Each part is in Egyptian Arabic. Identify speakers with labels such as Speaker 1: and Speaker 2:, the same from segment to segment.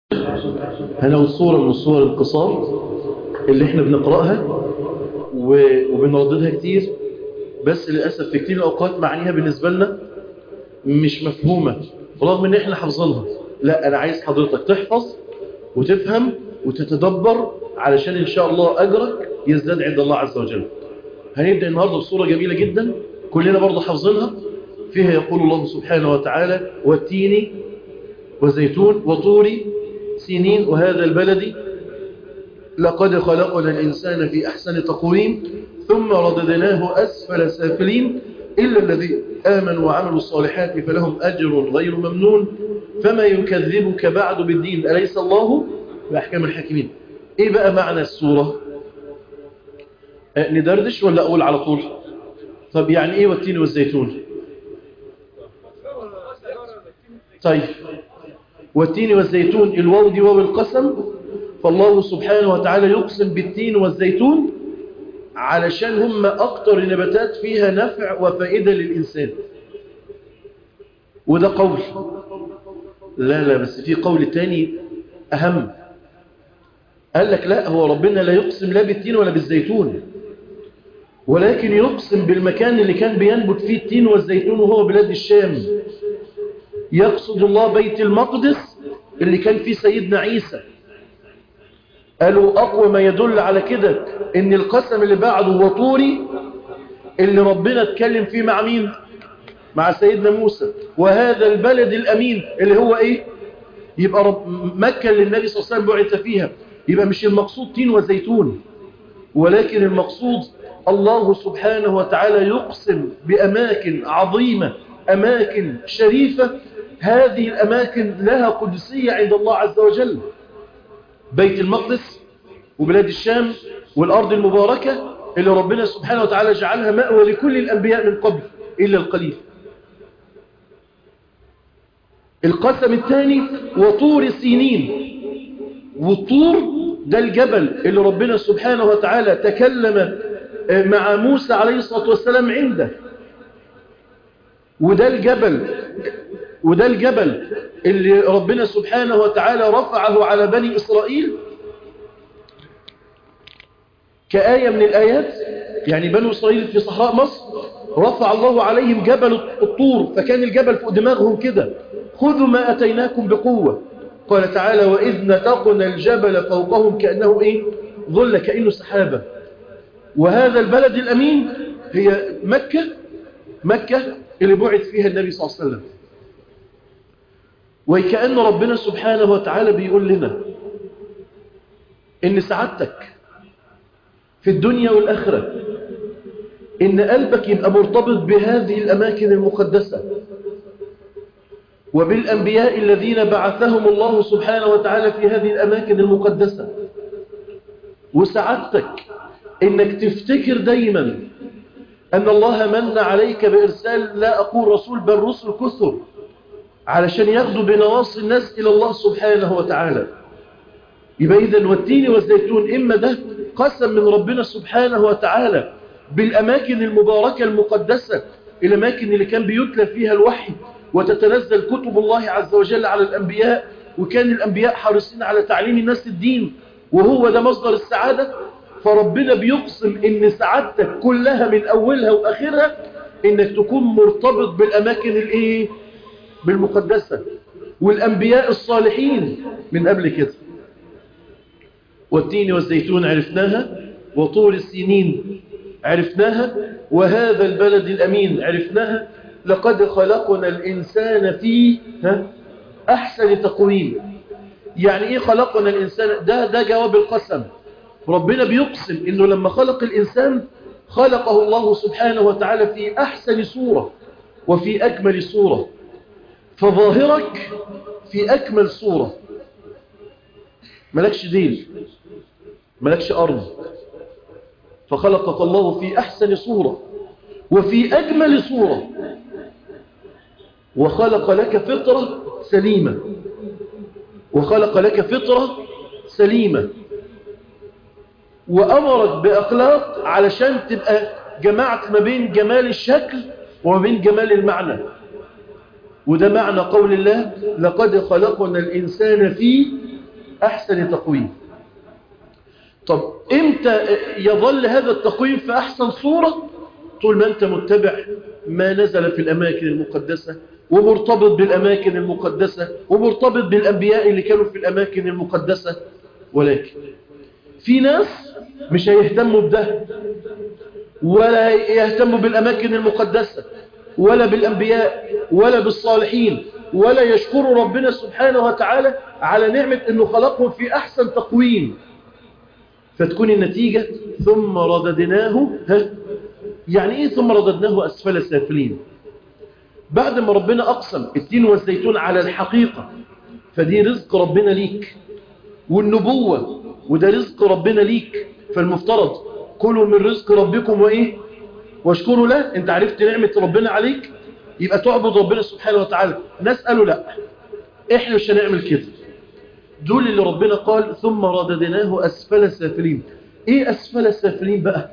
Speaker 1: هناخد صورة من صور القصار اللي احنا بنقرأها و- وبنرددها كتير بس للأسف في كتير من الأوقات معانيها بالنسبة لنا مش مفهومة رغم ان احنا حافظينها لا انا عايز حضرتك تحفظ وتفهم وتتدبر علشان ان شاء الله اجرك يزداد عند الله عز وجل هنبدأ النهاردة بصورة جميلة جدا كلنا برضو حافظينها فيها يقول الله سبحانه وتعالى والتين وزيتون وطور سنين وهذا البلد لقد خلقنا الإنسان في أحسن تقويم ثم رددناه أسفل سافلين إلا الذي آمنوا وعملوا الصالحات فلهم أجر غير ممنون فما يكذبك بعد بالدين أليس الله بأحكام الحاكمين إيه بقى معنى السورة أه ندردش ولا أقول على طول طب يعني إيه والتين والزيتون طيب والتين والزيتون الواو دي واو القسم فالله سبحانه وتعالى يقسم بالتين والزيتون علشان هم أكتر النباتات فيها نفع وفائدة للإنسان وده قول لا لا بس في قول تاني أهم قال لك لا هو ربنا لا يقسم لا بالتين ولا بالزيتون ولكن يقسم بالمكان اللي كان بينبت فيه التين والزيتون وهو بلاد الشام يقصد الله بيت المقدس اللي كان فيه سيدنا عيسى قالوا أقوى ما يدل على كده إن القسم اللي بعده وطوري اللي ربنا اتكلم فيه مع مين مع سيدنا موسى وهذا البلد الأمين اللي هو إيه يبقى رب مكة اللي النبي صلى الله عليه وسلم بعث فيها يبقى مش المقصود تين وزيتون ولكن المقصود الله سبحانه وتعالى يقسم بأماكن عظيمة أماكن شريفة هذه الأماكن لها قدسية عند الله عز وجل بيت المقدس وبلاد الشام والأرض المباركة اللي ربنا سبحانه وتعالى جعلها مأوى لكل الأنبياء من قبل إلا القليل القسم الثاني وطور سينين والطور ده الجبل اللي ربنا سبحانه وتعالى تكلم مع موسى عليه الصلاة والسلام عنده وده الجبل وده الجبل اللي ربنا سبحانه وتعالى رفعه على بني إسرائيل كآية من الآيات يعني بني إسرائيل في صحراء مصر رفع الله عليهم جبل الطور فكان الجبل فوق دماغهم كده خذوا ما أتيناكم بقوة قال تعالى وإذ نتقنا الجبل فوقهم كأنه إيه ظل كأنه سحابة وهذا البلد الأمين هي مكة مكة اللي بعث فيها النبي صلى الله عليه وسلم وكأن ربنا سبحانه وتعالى بيقول لنا إن سعادتك في الدنيا والآخرة إن قلبك يبقى مرتبط بهذه الأماكن المقدسة وبالأنبياء الذين بعثهم الله سبحانه وتعالى في هذه الأماكن المقدسة وسعادتك إنك تفتكر دايما أن الله من عليك بإرسال لا أقول رسول بل رسل كثر علشان ياخدوا بنواصي الناس إلى الله سبحانه وتعالى يبقى إذن والتين والزيتون إما ده قسم من ربنا سبحانه وتعالى بالأماكن المباركة المقدسة الأماكن اللي كان بيتلى فيها الوحي وتتنزل كتب الله عز وجل على الأنبياء وكان الأنبياء حريصين على تعليم الناس الدين وهو ده مصدر السعادة فربنا بيقسم إن سعادتك كلها من أولها وآخرها إنك تكون مرتبط بالأماكن الإيه بالمقدسة والأنبياء الصالحين من قبل كده والتين والزيتون عرفناها وطول السنين عرفناها وهذا البلد الأمين عرفناها لقد خلقنا الإنسان في أحسن تقويم يعني إيه خلقنا الإنسان ده, ده جواب القسم ربنا بيقسم إنه لما خلق الإنسان خلقه الله سبحانه وتعالى في أحسن صورة وفي أكمل صورة فظاهرك في أكمل صورة ملكش ديل ملكش أرض فخلقك الله في أحسن صورة وفي أجمل صورة وخلق لك فطرة سليمة وخلق لك فطرة سليمة وأمرك بأخلاق علشان تبقى جمعت ما بين جمال الشكل وما بين جمال المعنى وده معنى قول الله لقد خلقنا الإنسان في أحسن تقويم طب إمتى يظل هذا التقويم في أحسن صورة طول ما أنت متبع ما نزل في الأماكن المقدسة ومرتبط بالأماكن المقدسة ومرتبط بالأنبياء اللي كانوا في الأماكن المقدسة ولكن في ناس مش هيهتموا بده ولا يهتموا بالأماكن المقدسة ولا بالأنبياء ولا بالصالحين ولا يشكروا ربنا سبحانه وتعالى على نعمة أنه خلقهم في أحسن تقويم فتكون النتيجة ثم رددناه ها يعني إيه ثم رددناه أسفل سافلين بعد ما ربنا أقسم التين والزيتون على الحقيقة فدي رزق ربنا ليك والنبوة وده رزق ربنا ليك فالمفترض كلوا من رزق ربكم وإيه واشكروا له انت عرفت نعمة ربنا عليك يبقى تعبد ربنا سبحانه وتعالى ناس قالوا لا احنا مش هنعمل كده دول اللي ربنا قال ثم رددناه أسفل السافلين ايه أسفل السافلين بقى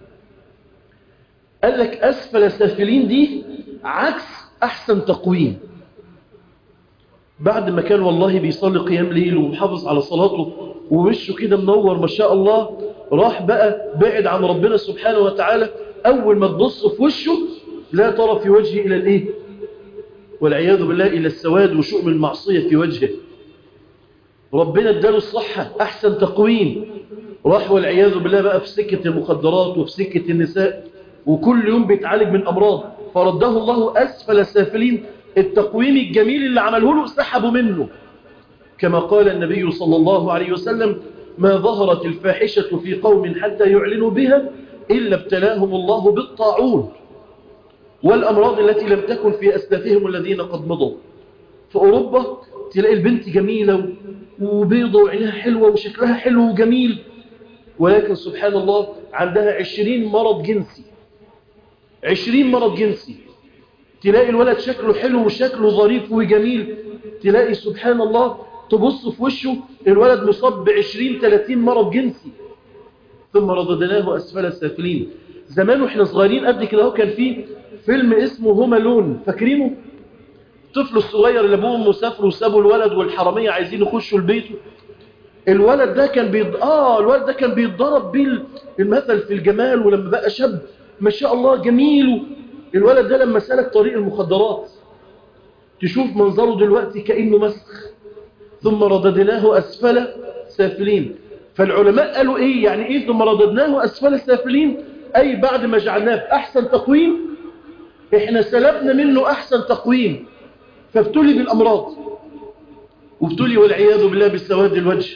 Speaker 1: قال لك أسفل السافلين دي عكس أحسن تقويم بعد ما كان والله بيصلي قيام ليل ومحافظ على صلاته ووشه كده منور ما شاء الله راح بقى بعد عن ربنا سبحانه وتعالى أول ما تبص في وشه لا ترى في وجهه إلى الإيه والعياذ بالله إلى السواد وشؤم المعصية في وجهه ربنا اداله الصحة أحسن تقويم راح والعياذ بالله بقى في سكة المخدرات وفي سكة النساء وكل يوم بيتعالج من أمراض فرده الله أسفل السافلين التقويم الجميل اللي عمله له سحبوا منه كما قال النبي صلى الله عليه وسلم ما ظهرت الفاحشة في قوم حتى يعلنوا بها إلا ابتلاهم الله بالطاعون والأمراض التي لم تكن في أسلافهم الذين قد مضوا في أوروبا تلاقي البنت جميلة وبيضة وعينها حلوة وشكلها حلو وجميل ولكن سبحان الله عندها عشرين مرض جنسي عشرين مرض جنسي تلاقي الولد شكله حلو وشكله ظريف وجميل تلاقي سبحان الله تبص في وشه الولد مصاب بعشرين ثلاثين مرض جنسي ثم رددناه أسفل السافلين زمان واحنا صغيرين قد كده كان في فيلم اسمه هما لون فاكرينه الطفل الصغير اللي ابوه مسافر وسابوا الولد والحراميه عايزين يخشوا البيت الولد ده كان بيض... اه الولد ده كان بيتضرب بيه المثل في الجمال ولما بقى شاب ما شاء الله جميل الولد ده لما سلك طريق المخدرات تشوف منظره دلوقتي كأنه مسخ ثم رددناه أسفل سافلين فالعلماء قالوا إيه يعني إيه ثم رددناه أسفل سافلين أي بعد ما جعلناه بأحسن تقويم إحنا سلبنا منه أحسن تقويم فابتلي بالأمراض وابتلي والعياذ بالله بالسواد الوجه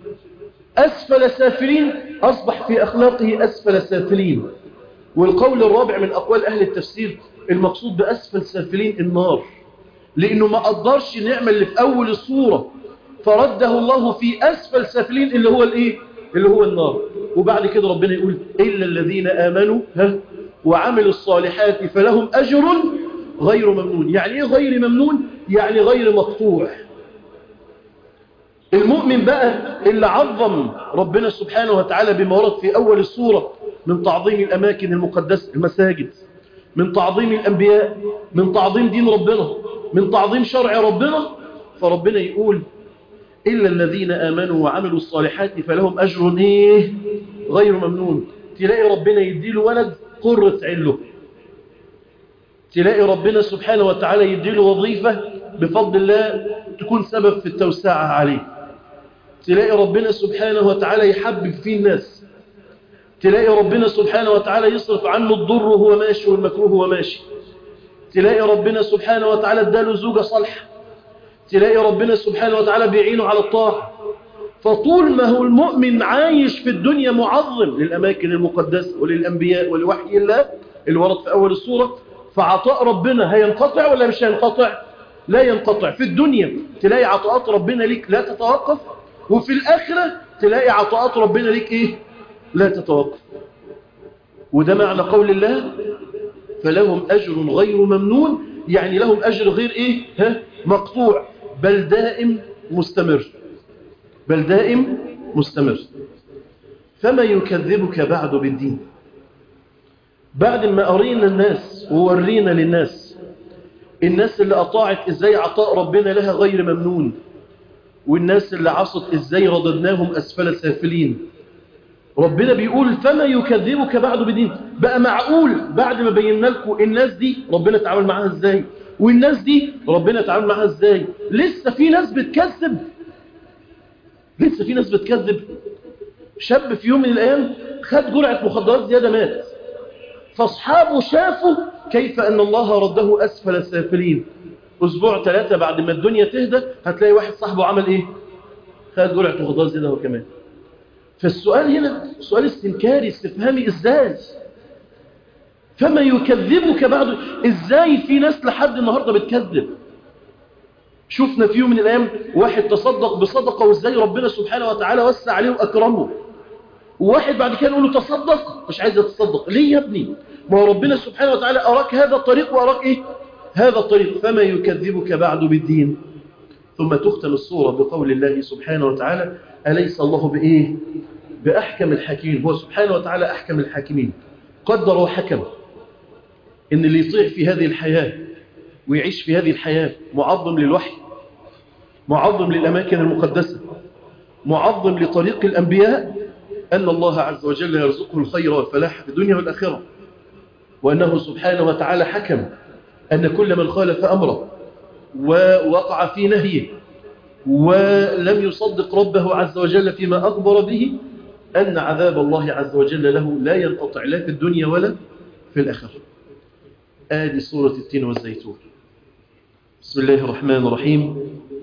Speaker 1: أسفل سافلين أصبح في أخلاقه أسفل سافلين والقول الرابع من أقوال أهل التفسير المقصود بأسفل سافلين النار لأنه ما قدرش النعمة اللي في أول الصورة فرده الله في أسفل سافلين اللي هو الإيه؟ اللي هو النار وبعد كده ربنا يقول إلا الذين آمنوا ها وعملوا الصالحات فلهم أجر غير ممنون يعني إيه غير ممنون؟ يعني غير مقطوع المؤمن بقى اللي عظم ربنا سبحانه وتعالى بما ورد في أول السورة من تعظيم الأماكن المقدسة المساجد من تعظيم الأنبياء من تعظيم دين ربنا من تعظيم شرع ربنا فربنا يقول إلا الذين آمنوا وعملوا الصالحات فلهم أجر إيه غير ممنون تلاقي ربنا يديله ولد قرة عله تلاقي ربنا سبحانه وتعالى يديله وظيفة بفضل الله تكون سبب في التوسعة عليه تلاقي ربنا سبحانه وتعالى يحبب فيه الناس تلاقي ربنا سبحانه وتعالى يصرف عنه الضر وهو ماشي والمكروه وهو ماشي تلاقي ربنا سبحانه وتعالى اداله زوجة صالحة تلاقي ربنا سبحانه وتعالى بيعينه على الطاعة فطول ما هو المؤمن عايش في الدنيا معظم للأماكن المقدسة وللأنبياء ولوحي الله اللي ورد في أول السورة فعطاء ربنا هينقطع ولا مش هينقطع لا ينقطع في الدنيا تلاقي عطاءات ربنا ليك لا تتوقف وفي الآخرة تلاقي عطاءات ربنا ليك إيه لا تتوقف وده معنى قول الله فلهم أجر غير ممنون يعني لهم أجر غير إيه ها مقطوع بل دائم مستمر بل دائم مستمر فما يكذبك بعد بالدين بعد ما أرينا الناس وورينا للناس الناس اللي أطاعت إزاي عطاء ربنا لها غير ممنون والناس اللي عصت ازاي رددناهم أسفل سافلين ربنا بيقول فما يكذبك بعد بدين بقى معقول بعد ما بينا لكم الناس دي ربنا تعامل معاها ازاي والناس دي ربنا تعامل معاها ازاي لسه في ناس بتكذب لسه في ناس بتكذب شاب في يوم من الايام خد جرعه مخدرات زياده مات فاصحابه شافوا كيف ان الله رده اسفل السافلين اسبوع ثلاثه بعد ما الدنيا تهدى هتلاقي واحد صاحبه عمل ايه خد جرعه مخدرات زياده هو كمان فالسؤال هنا سؤال استنكاري استفهامي ازاي فما يكذبك بعد ازاي في ناس لحد النهارده بتكذب شفنا في يوم من الايام واحد تصدق بصدقه وازاي ربنا سبحانه وتعالى وسع عليه واكرمه وواحد بعد كده يقول له تصدق مش عايز يتصدق ليه يا ابني ما هو ربنا سبحانه وتعالى اراك هذا الطريق واراك ايه هذا الطريق فما يكذبك بعد بالدين ثم تختم الصورة بقول الله سبحانه وتعالى أليس الله بإيه بأحكم الحاكمين هو سبحانه وتعالى أحكم الحاكمين قدر وحكم إن اللي يطيع في هذه الحياة ويعيش في هذه الحياة معظم للوحي معظم للأماكن المقدسة معظم لطريق الأنبياء أن الله عز وجل يرزقه الخير والفلاح في الدنيا والآخرة وأنه سبحانه وتعالى حكم أن كل من خالف أمره ووقع في نهيه ولم يصدق ربه عز وجل فيما أخبر به أن عذاب الله عز وجل له لا ينقطع لا في الدنيا ولا في الآخرة آدي سورة التين والزيتون بسم الله الرحمن الرحيم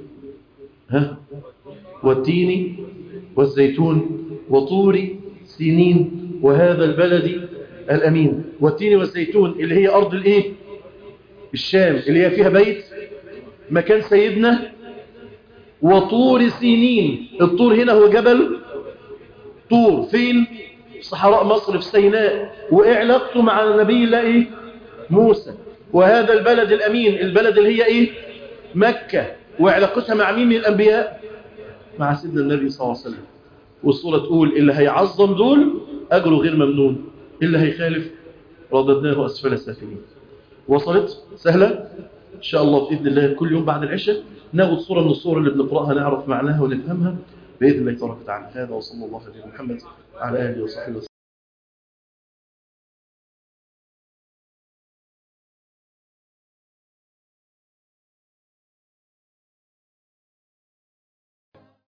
Speaker 1: ها والتين والزيتون وطور سنين وهذا البلد الأمين والتين والزيتون اللي هي أرض الإيه الشام اللي هي فيها بيت مكان سيدنا وطور سنين الطور هنا هو جبل طور فين صحراء مصر في سيناء وإيه علاقته مع نبي الله إيه موسى وهذا البلد الأمين البلد اللي هي إيه مكة وعلاقتها مع مين من الأنبياء مع سيدنا النبي صلى الله عليه وسلم والصورة تقول اللي هيعظم دول أجره غير ممنون اللي هيخالف رددناه أسفل السافلين وصلت سهلة إن شاء الله بإذن الله كل يوم بعد العشاء ناخد صورة من الصور اللي بنقرأها نعرف معناها ونفهمها بإذن الله تبارك وتعالى هذا وصلى الله على محمد وعلى آله وصحبه وسلم